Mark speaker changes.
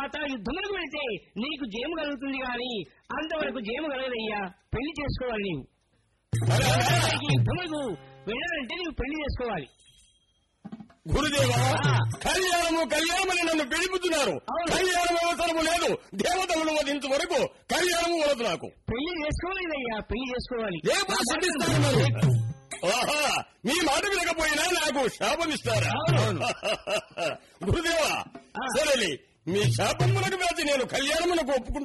Speaker 1: తర్వాత యుద్ధములకు వెళితే నీకు జయము కలుగుతుంది గాని అంతవరకు జయము కలగదయ్యా పెళ్లి చేసుకోవాలి నీవు ఈ యుద్ధములకు వెళ్ళాలంటే నీవు పెళ్లి చేసుకోవాలి
Speaker 2: గురుదేవా కళ్యాణము కళ్యాణమని నన్ను పిలుపుతున్నారు
Speaker 1: అవును.
Speaker 2: కళ్యాణం అవసరము లేదు దేవతలను వధించు వరకు కళ్యాణము వలదు నాకు
Speaker 1: పెళ్లి చేసుకోలేదయ్యా పెళ్లి చేసుకోవాలి
Speaker 2: రేపు శపిస్తాను మరి. ఆహా మీ మాట వినకపోయినా నాకు శాపం ఇస్తారా గురుదేవా
Speaker 1: ఆ.
Speaker 2: సరేలే మీ శాపములకు వేచి నేను కళ్యాణమునకు ఒప్పుకుంటున్నాను